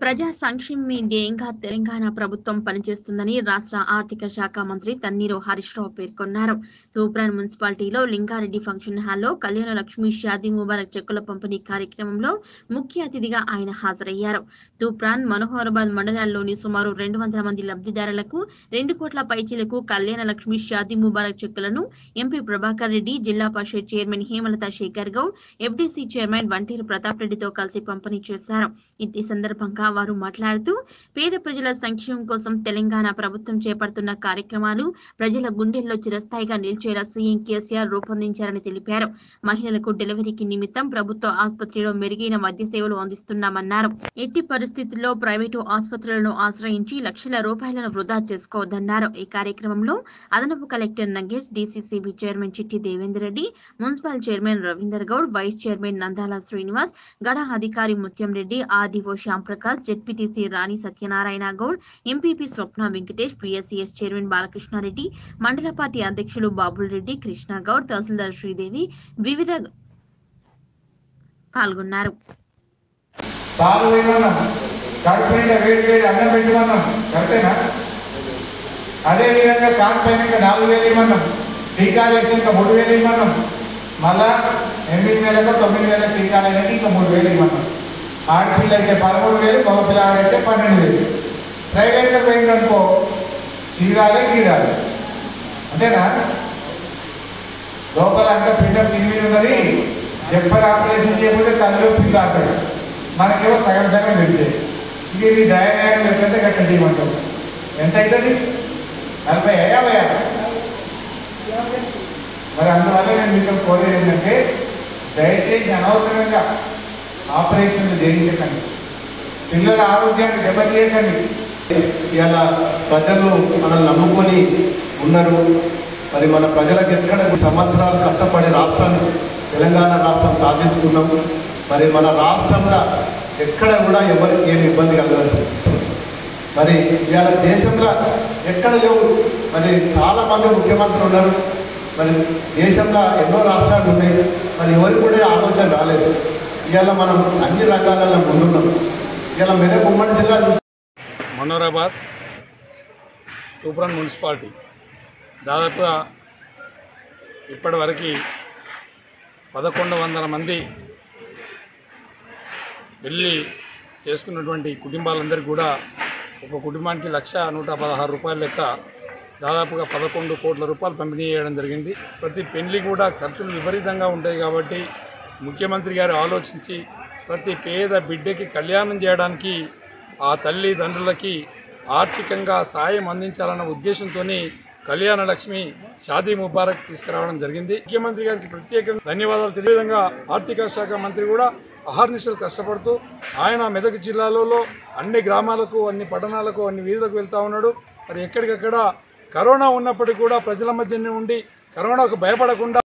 ప్రజా సంక్షేమమే ధ్యేయంగా తెలంగాణ ప్రభుత్వం పనిచేస్తుందని రాష్ట్ర ఆర్థిక శాఖ మంత్రి తన్నీరు హరీష్ రావు పేర్కొన్నారు తూప్రాన్ మున్సిపాలిటీలో లింగారెడ్డి ఫంక్షన్ హాల్లో కళ్యాణ లక్ష్మి షాదీ ముబారక్ చెక్కుల పంపిణీ కార్యక్రమంలో ముఖ్య అతిథిగా ఆయన హాజరయ్యారు తూప్రాన్ మనోహరాబాద్ మండలాల్లోని సుమారు రెండు వందల మంది లబ్ధిదారులకు రెండు కోట్ల పైచీలకు కళ్యాణ లక్ష్మి షాదీ ముబారక్ చెక్కులను MP Prabhakar Reddy Zilla Parishad chairman Hemalatha Shekhar Goud FDC chairman Vanteru Pratap రెడ్డితో కలిసి పంపిణీ చేశారు ఈ సందర్భంగా వారు మాట్లాడుతూ పేద ప్రజల సంక్షేమం కోసం తెలంగాణ ప్రభుత్వం చేపడుతున్న కార్యక్రమాలు ప్రజల గుండెల్లో చిరస్థాయిగా నిలిచేలా సీఎం కేసీఆర్ రూపొందించారని తెలిపారు మహిళలకు డెలివరీకి నిమిత్తం ప్రభుత్వ ఆసుపత్రిలో మెరుగైన వైద్య సేవలు అందిస్తున్నామన్నారు ఎట్టి పరిస్థితుల్లో ప్రైవేటు ఆసుపత్రులను ఆశ్రయించి లక్షల రూపాయలను వృధా చేసుకోవద్దన్నారు ఈ కార్యక్రమంలో అదనపు collector Nagesh DCCB chairman Chitti Devender Reddy municipal chairman Ravinder Goud vice chairman Nandala Srinivas గడ అధికారి Mutyam Reddy RDO Shyamprakash ZPTC Rani Satyanarayana Goud MPP Swapna Venkatesh PSCS chairman Balakrishna Reddy మండల పార్టీ అధ్యక్షులు బాబుల్ రెడ్డి కృష్ణ గౌడ్ తహసీల్దార్ శ్రీదేవి వివిధ పాల్గొన్నారు పాలు వేయమన్నాం కడుపు నిండా వేడి వేడి అన్నం పెట్టమన్నాం కరెక్టేనా అదేవిధంగా కాన్ పైన ఇంకా నాలుగు వేలు ఇవ్వమన్నాం టీకాలు వేసి ఇంకా మూడు వేలు ఇవ్వమన్నాం మళ్ళా ఎనిమిది వేలకు తొమ్మిది వేలకు టీకాలు అయినాక ఇంకా మూడు వేలు ఇవ్వమన్నాం ఆడపిల్ల అయితే పదమూడు వేలు మగ పిల్లవాడు అయితే పన్నెండు వేలు ప్రైవేట్లో పోయిందనుకో సీరాలే గీరాలి అంతేనా లోపల అంతా పిండం టీవీ ఉన్నది చెప్పర్ ఆపరేషన్ చేయకపోతే కళ్ళు పిల్లలు ఆడతాయి మనకేమో సగం సగం తెలిసేది ఇది ఇది దయనయం ఎట్లంటే గట్ల చేయమంటాం ఎంత అవుతుంది నలభై యాభై మరి అందువల్ల నేను మీతో కోరేది ఏంటంటే దయచేసి అనవసరంగా ఆపరేషన్లు చేయించకండి పిల్లల ఆరోగ్యాన్ని దెబ్బతీయకండి ఇవాళ ప్రజలు మనల్ని నమ్ముకొని ఉన్నారు మరి మన ప్రజలకు ఎక్కడ సంవత్సరాలు కష్టపడి రాష్ట్రాన్ని తెలంగాణ రాష్ట్రం సాధించుకున్నాం మరి మన రాష్ట్రంలో ఎక్కడ కూడా ఎవరికి ఏమి ఇబ్బంది కలగదు మరి ఇవాళ దేశంలో ఎక్కడ లేవు మరి చాలా మంది ముఖ్యమంత్రులు ఉన్నారు మరి దేశంలో ఎన్నో రాష్ట్రాలు ఉన్నాయి మరి ఎవరికి కూడా ఆలోచన రాలేదు ఇవాళ మనం అన్ని రంగాలలో ముందున్నాం ఇవాళ మెదక్ ఉమ్మడి జిల్లా చూస్తే మనోరాబాద్ తూప్రాన్ మున్సిపాలిటీ దాదాపుగా ఇప్పటివరకు పదకొండు వందల మంది వెళ్ళి చేసుకున్నటువంటి కుటుంబాలందరికీ కూడా ఒక కుటుంబానికి లక్ష నూట పదహారు రూపాయల లెక్క దాదాపుగా పదకొండు కోట్ల రూపాయలు పంపిణీ చేయడం జరిగింది ప్రతి పెళ్లి కూడా ఖర్చులు విపరీతంగా ఉంటాయి కాబట్టి ముఖ్యమంత్రి గారు ఆలోచించి ప్రతి పేద బిడ్డకి కళ్యాణం చేయడానికి ఆ తల్లిదండ్రులకి ఆర్థికంగా సాయం అందించాలన్న ఉద్దేశంతో కళ్యాణ లక్ష్మి షాదీ ముబారక్ తీసుకురావడం జరిగింది ముఖ్యమంత్రి గారికి ప్రత్యేకంగా ధన్యవాదాలు తెలియ విధంగా ఆర్థిక శాఖ మంత్రి కూడా అహర్నిశలు కష్టపడుతూ ఆయన మెదక్ జిల్లాలలో అన్ని గ్రామాలకు అన్ని పట్టణాలకు అన్ని వీధులకు వెళ్తా ఉన్నాడు మరి ఎక్కడికక్కడ కరోనా ఉన్నప్పటికీ కూడా ప్రజల మధ్యనే ఉండి కరోనాకు భయపడకుండా